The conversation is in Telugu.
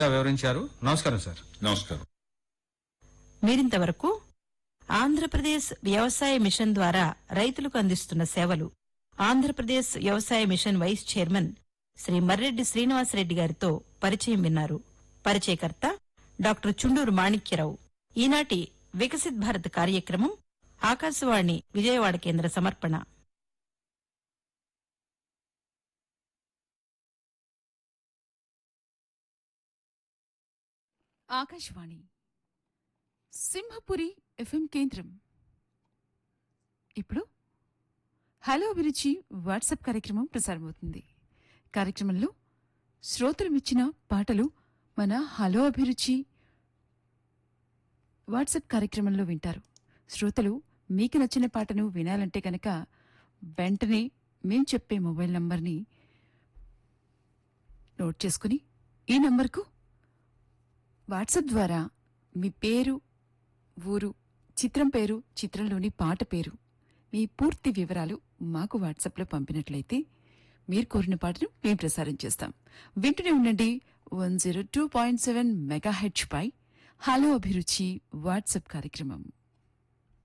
వివరించారు నమస్కారం సార్ నమస్కారం మీరింతవరకు ఆంధ్రప్రదేశ్ వ్యవసాయ మిషన్ ద్వారా రైతులకు అందిస్తున్న సేవలు ఆంధ్రప్రదేశ్ వ్యవసాయ mission vice chairman Sri Marreddy Srinivasa Reddy గారితో పరిచయం విన్నారు పరిచయకర్త డాక్టర్ చుండూరు మాణిక్యరావు ఈనాటి వికసిత్ భారత్ కార్యక్రమం ఆకాశవాణి విజయవాడ కేంద్ర సమర్పణ ఆకాశవాణి సింహపురి ఎఫ్ఎం కేంద్రం ఇప్పుడు హలో అభిరుచి వాట్సాప్ కార్యక్రమం ప్రసారమవుతుంది కార్యక్రమంలో శ్రోతలమిచ్చిన పాటలు మన హలో అభిరుచి వాట్సాప్ కార్యక్రమంలో వింటారు శ్రోతలు మీకు నచ్చిన పాటను వినాలంటే కనుక వెంటనే మేం చెప్పే మొబైల్ నంబర్ని నోట్ చేసుకుని ఈ నంబర్కు వాట్సాప్ ద్వారా మీ పేరు ఊరు చిత్రం పేరు చిత్రంలోని పాట పేరు మీ పూర్తి వివరాలు మాకు వాట్సాప్లో పంపినట్లయితే మీరు కోరిన పాటను మేము ప్రసారం చేస్తాం వింటూనే ఉండండి one zero two point seven mega హెచ్ పై హలో అభిరుచి వాట్సాప్ కార్యక్రమం